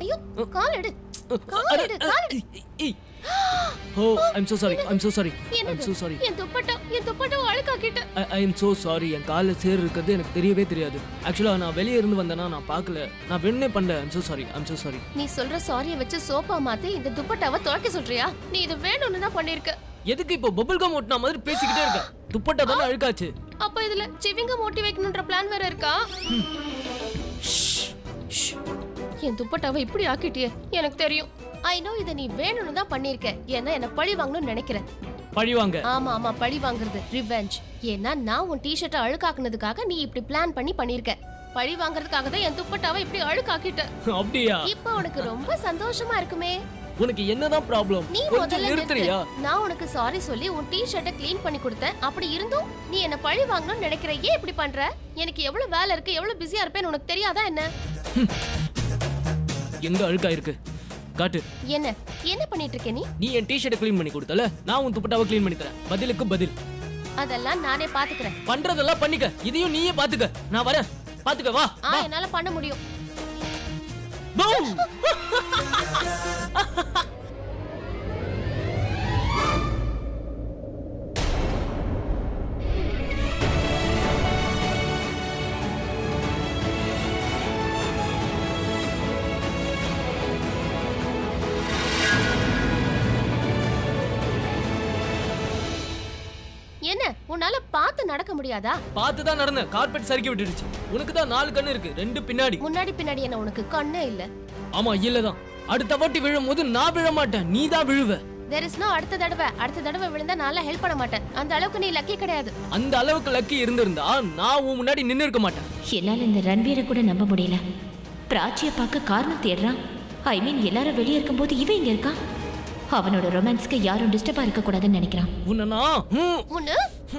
ஐயோ கால் எடு கால் எடு கால் எடு oh I'm so sorry I'm so sorry I'm என்னது so சாரி என் துப்பட்டா என் துப்பட்டா அழுக்காக்கிட்ட ஐ எம் so சாரி என் காலில் சேர் இருக்கிறது எனக்கு தெரியவே தெரியாது ஆக்சுவலாக நான் வெளியே இருந்து வந்தேனா நான் பார்க்கல நான் வேணுனே பண்ணல I'm so sorry I'm so sorry நீ சொல்ற சாரிய வச்சு சோப்பா மாத்தி இந்த துப்பட்டாவை துவைக்க சொல்றியா நீ இது வேணும்னு தான் பண்ணிருக்க எதுக்கு இப்போ பபிள் கம் ஒட்டின மாதிரி பேசிக்கிட்டே இருக்க துப்பட்டா தானே அழுக்காச்சு அப்ப இதுல சிவிங்க மூட்டி வைக்கணும்ன்ற பிளான் வேற இருக்கா என் துப்பட்டாவை இப்படி ஆக்கிட்டியே எனக்கு தெரியும் ஐ நோ இத நீ வேணும்னு தான் பண்ணிருக்க ஏன்னா என்ன பழி வாங்கணும்னு நினைக்கிறேன் பழிவாங்க ஆமா ஆமா பழி வாங்குறது ரிவெஞ்ச் ஏன்னா நான் உன் டிஷர்ட்டை அழுக்காக்குனதுக்காக நீ இப்படி பிளான் பண்ணி பண்ணிருக்க பழி வாங்குறதுக்காக தான் என் துப்பட்டாவை இப்படி அழுக்காக்கிட்ட அப்படியா இப்போ உனக்கு ரொம்ப சந்தோஷமா இருக்குமே உனக்கு என்னதான் ப்ராப்ளம் நீ கொஞ்சம் முதல்ல நிறுத்துறியா நிறுத்து. நான் உனக்கு சாரி சொல்லி உன் டி-ஷர்ட்டை க்ளீன் பண்ணி கொடுத்தேன் அப்படி இருந்தும் நீ என்ன பழி வாங்கணும்னு நினைக்கிற ஏன் இப்படி பண்ற எனக்கு எவ்வளவு வேலை இருக்கு எவ்வளவு பிஸியா இருப்பேன்னு உனக்கு தெரியாதா என்ன எங்க அழுக்கா இருக்கு காட்டு என்ன என்ன பண்ணிட்டு இருக்க நீ நீ என் டிஷர்ட்டை க்ளீன் பண்ணி கொடுத்தல நான் உன் துப்பட்டாவை க்ளீன் பண்ணி தரேன் பதிலுக்கு பதில் அதெல்லாம் நானே பாத்துக்கிறேன் பண்றதெல்லாம் பண்ணிக்க இதையும் நீயே பாத்துக்க நான் வரேன் பாத்துக்க வா ஆ என்னால பண்ண முடியும் Boom! என்ன உன்னால பார்த்து நடக்க முடியாதா பார்த்து தான் நடந்த கார்பெட் சறுக்கி விட்டுடுச்சு உனக்கு தான் நாலு கண்ணு இருக்கு ரெண்டு பின்னாடி முன்னாடி பின்னாடி என்ன உனக்கு கண்ணே இல்ல ஆமா இல்லதான் அடுத்த வாட்டி விழும் போது நான் விழ மாட்டேன் நீ தான் விழுவ தேர் இஸ் நோ அடுத்த தடவை அடுத்த தடவை விழுந்தா நான் ஹெல்ப் பண்ண மாட்டேன் அந்த அளவுக்கு நீ லக்கி கிடையாது அந்த அளவுக்கு லக்கி இருந்திருந்தா நான் உன் முன்னாடி நின்னு இருக்க மாட்டேன் என்னால இந்த ரன்வீரை கூட நம்ப முடியல பிராச்சியை பார்க்க காரணம் தேடுறான் ஐ மீன் எல்லாரும் வெளியே இருக்கும்போது இவன் இங்க இருக்கான் அவனோட ரொமான்ஸ்க்கு யாரும் டிஸ்டர்பா இருக்க கூடாதுன்னு நினைக்கிறான் உன்னை நான் ஹம், முன்னு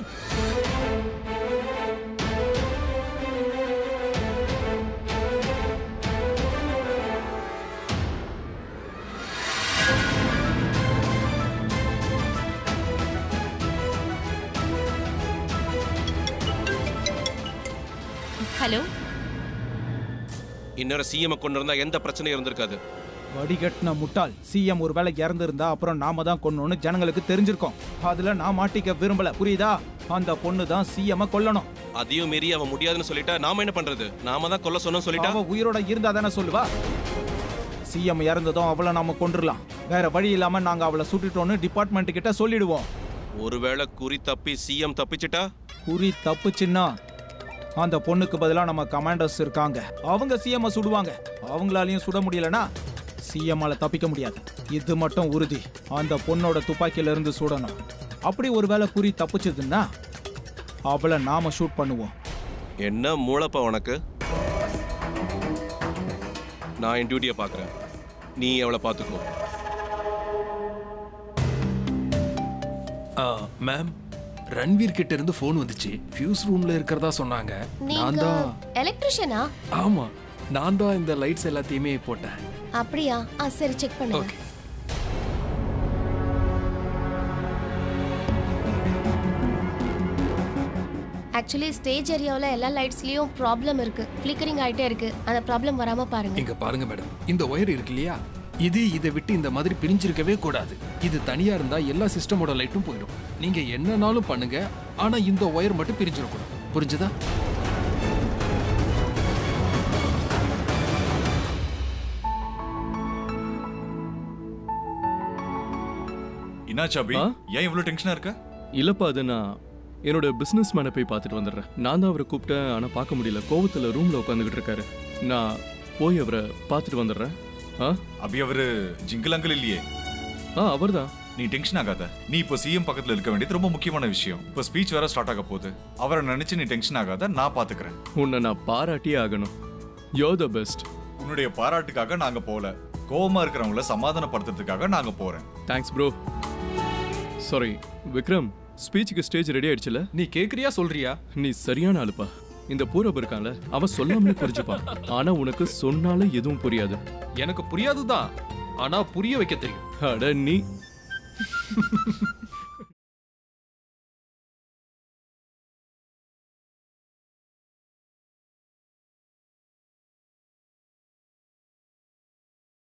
ஹலோ இன்னொரு சிஎம் கொண்டு இருந்தா எந்த பிரச்சனையும் இருந்திருக்காது வடிகட்டின முட்டாள் சிஎம் ஒரு வேலை இறந்திருந்தா அப்புறம் நாம தான் கொன்னோன்னு ஜனங்களுக்கு தெரிஞ்சிருக்கோம் அதுல நான் மாட்டிக்க விரும்பல புரியுதா அந்த பொண்ணு தான் சிஎம் கொல்லணும் அதையும் மீறி அவன் முடியாதுன்னு சொல்லிட்டா நாம என்ன பண்றது நாம தான் கொல்ல சொன்னோம் சொல்லிட்டா அவ உயிரோட இருந்தா தானே சொல்லுவா சிஎம் இறந்ததும் அவளை நாம கொண்டுடலாம் வேற வழி இல்லாம நாங்க அவளை சுட்டுட்டோம்னு டிபார்ட்மெண்ட் கிட்ட சொல்லிடுவோம் ஒருவேளை குறி தப்பி சிஎம் தப்பிச்சிட்டா குறி தப்புச்சுன்னா அந்த பொண்ணுக்கு பதிலா நம்ம கமாண்டர்ஸ் இருக்காங்க அவங்க சிஎம் சுடுவாங்க அவங்களாலையும் சுட முடியலனா சிஎம்மால தப்பிக்க முடியாது இது மட்டும் உறுதி அந்த பொண்ணோட துப்பாக்கியில இருந்து சுடணும் அப்படி ஒருவேளை குறி தப்பிச்சதுன்னா அவளை நாம ஷூட் பண்ணுவோம் என்ன மூளப்பா உனக்கு நான் என் டியூட்டியை பார்க்குறேன் நீ அவளை பார்த்துக்கோ மேம் ரன்வீர் கிட்ட இருந்து ஃபோன் வந்துச்சு ஃபியூஸ் ரூம்ல இருக்கிறதா சொன்னாங்க நான் நீங்க தான் எலக்ட்ரிஷியனா ஆமா நான் தான் இந்த லைட்ஸ் எல்லாத்தையுமே போட்டேன் அப்படியா ஆ சரி செக் பண்ணுங்க ஓகே ஆக்சுவலி ஸ்டேஜ் ஏரியாவில் எல்லா லைட்ஸ்லயும் ப்ராப்ளம் இருக்கு ஃபிளிக்கரிங் ஆயிட்டே இருக்கு அந்த ப்ராப்ளம் வராம பாருங்க இங்க பாருங்க மேடம் இந்த ஒயர் இருக்கு இல்லையா இது இதை விட்டு இந்த மாதிரி பிரிஞ்சிருக்கவே கூடாது இது தனியா இருந்தா எல்லா சிஸ்டமோட லைட்டும் போயிடும் நீங்க என்னனாலும் பண்ணுங்க ஆனா இந்த ஒயர் மட்டும் பிரிஞ்சிடக்கூடாது புரிஞ்சுதா என்னாச்சு அபி ஆ? ஏன் இவ்வளவு டென்ஷனா இருக்க இல்லப்பா அது நான் என்னோட பிசினஸ் மேனை போய் பார்த்துட்டு வந்துடுறேன் நான் தான் அவரை கூப்பிட்டேன் ஆனால் பார்க்க முடியல கோவத்தில் ரூமில் உட்காந்துக்கிட்டு இருக்காரு நான் போய் அவரை பார்த்துட்டு வந்துடுறேன் ஆ அபி அவரு ஜிங்கிள் அங்கிள் இல்லையே ஆ அவர் தான் நீ டென்ஷன் ஆகாத நீ இப்போ சிஎம் பக்கத்துல இருக்க வேண்டியது ரொம்ப முக்கியமான விஷயம் இப்போ ஸ்பீச் வேற ஸ்டார்ட் ஆக போகுது அவரை நினைச்சு நீ டென்ஷன் ஆகாத நான் பாத்துக்கிறேன் உன்னை நான் பாராட்டியே ஆகணும் யோ த பெஸ்ட் உன்னுடைய பாராட்டுக்காக நாங்க போல கோவமா இருக்கிறவங்கள சமாதானப்படுத்துறதுக்காக நாங்க போறேன் தேங்க்ஸ் ப்ரோ சாரி விக்ரம் ஸ்பீச்சுக்கு ஸ்டேஜ் ரெடி ஆயிடுச்சுல நீ கேக்குறியா சொல்றியா நீ சரியான ஆளுப்பா இந்த பூரப் இருக்கான்ல அவன் சொல்லாமலே புரிஞ்சுப்பான் ஆனா உனக்கு சொன்னாலும் எதுவும் புரியாது எனக்கு புரியாதுதான் ஆனா புரிய வைக்க தெரியும் அட நீ